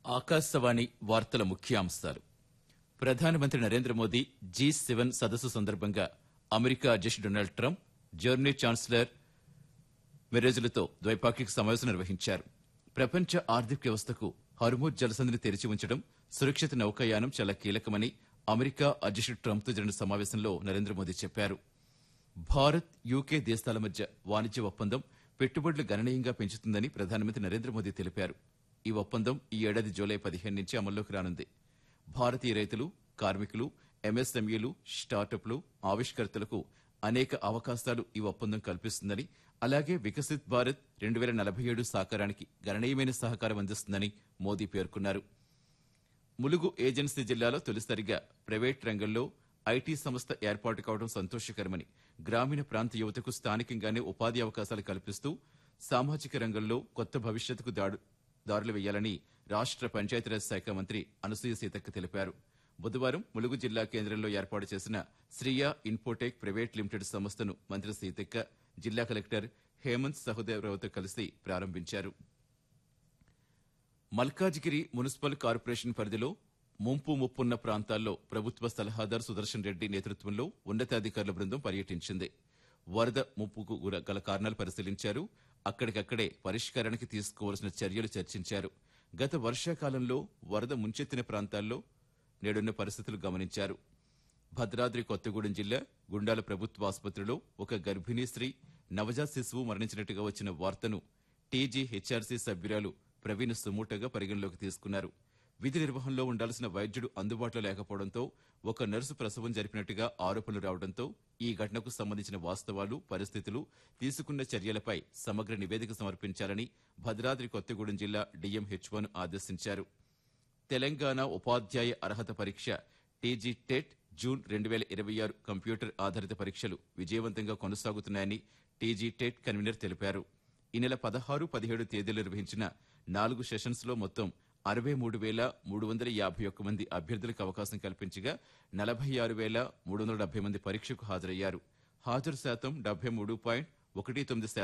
ఆకాశవాణి వార్తల ముఖ్యాంశాలు ప్రధానమంత్రి నరేంద్ర మోదీ జీ సెవెన్ సదస్సు సందర్భంగా అమెరికా అధ్యక్షుడు డొనాల్డ్ ట్రంప్ జర్మనీ ఛాన్సలర్ మెరెజులతో ద్వైపాక్షిక సమావేశం నిర్వహించారు ప్రపంచ ఆర్థిక వ్యవస్థకు హర్మూజ్ జలసంధిని తెరిచి ఉంచడం సురక్షిత నౌకాయానం చాలా కీలకమని అమెరికా అధ్యక్షుడు ట్రంప్తో జరిగిన సమావేశంలో నరేంద్ర మోదీ చెప్పారు భారత్ యూకే దేశాల మధ్య వాణిజ్య ఒప్పందం పెట్టుబడులు గణనీయంగా పెంచుతుందని ప్రధానమంత్రి నరేంద్ర మోదీ తెలిపారు ఈ ఒప్పందం ఈ ఏడాది జూలై పదిహేను నుంచి అమల్లోకి రానుంది భారతీయ రైతులు కార్మికులు ఎంఎస్ఎంఈలు స్టార్టప్లు ఆవిష్కర్తలకు అనేక అవకాశాలు ఈ ఒప్పందం కల్పిస్తుందని అలాగే వికసిత్ భారత్ రెండు వేల నలభై ఏడు సాకారానికి గణనీయమైన సహకారం అందిస్తుందని మోదీ పేర్కొన్నారు ములుగు ఏజెన్సీ జిల్లాలో తొలిసారిగా ప్రైవేట్ రంగంలో ఐటీ సంస్థ ఏర్పాటు కావడం సంతోషకరమని గ్రామీణ ప్రాంత యువతకు స్థానికంగానే ఉపాధి అవకాశాలు కల్పిస్తూ సామాజిక రంగంలో కొత్త భవిష్యత్తుకు దాడు దారులు వేయాలని రాష్ట్ర పంచాయతీరాజ్ శాఖ మంత్రి అనసూయ సీతక్క తెలిపారు బుధవారం ములుగు జిల్లా కేంద్రంలో ఏర్పాటు చేసిన శ్రీయా ఇన్ఫోటెక్ ప్రైవేట్ లిమిటెడ్ సంస్థను మంత్రి సీతక్క జిల్లా కలెక్టర్ హేమంత్ సహోదేవరావుతో కలిసి ప్రారంభించారు మల్కాజ్గిరి మున్సిపల్ కార్పొరేషన్ పరిధిలో ముంపు ముప్పున్న ప్రాంతాల్లో ప్రభుత్వ సలహాదారు సుదర్శన్ రెడ్డి నేతృత్వంలో ఉన్నతాధికారుల బృందం పర్యటించింది వరద ముప్పుకు గుర- గల కారణాలు పరిశీలించారు అక్కడికక్కడే పరిష్కారానికి తీసుకోవాల్సిన చర్యలు చర్చించారు గత వర్షాకాలంలో వరద ముంచెత్తిన ప్రాంతాల్లో నేడున్న పరిస్థితులు గమనించారు భద్రాద్రి కొత్తగూడెం జిల్లా గుండాల ప్రభుత్వ ఆసుపత్రిలో ఒక గర్భిణీ స్త్రీ నవజాత శిశువు మరణించినట్టుగా వచ్చిన వార్తను టీజీ హెచ్ఆర్సీ సభ్యురాలు ప్రవీణ్ సుమూటగా పరిగణలోకి తీసుకున్నారు విధి నిర్వహణలో ఉండాల్సిన వైద్యుడు అందుబాటులో లేకపోవడంతో ఒక నర్సు ప్రసవం జరిపినట్టుగా ఆరోపణలు రావడంతో ఈ ఘటనకు సంబంధించిన వాస్తవాలు పరిస్థితులు తీసుకున్న చర్యలపై సమగ్ర నివేదిక సమర్పించాలని భద్రాద్రి కొత్తగూడెం జిల్లా డిఎంహెచ్ఓను ఆదేశించారు తెలంగాణ ఉపాధ్యాయ అర్హత పరీక్ష టీజీ టెట్ జూన్ రెండు వేల ఇరవై ఆరు కంప్యూటర్ ఆధారిత పరీక్షలు విజయవంతంగా కొనసాగుతున్నాయని టీజీ టెట్ కన్వీనర్ తెలిపారు ఈ నెల పదహారు పదిహేడు తేదీలు నిర్వహించిన నాలుగు సెషన్స్ లో మొత్తం అరవై మూడు వేల మూడు వందల యాభై ఒక్క మంది అభ్యర్థులకు అవకాశం కల్పించగా నలభై ఆరు వేల మూడు వందల డెబ్బై మంది పరీక్షకు హాజరయ్యారు హాజరు శాతం డెబ్బై మూడు పాయింట్ ఒకటి తొమ్మిది శాతం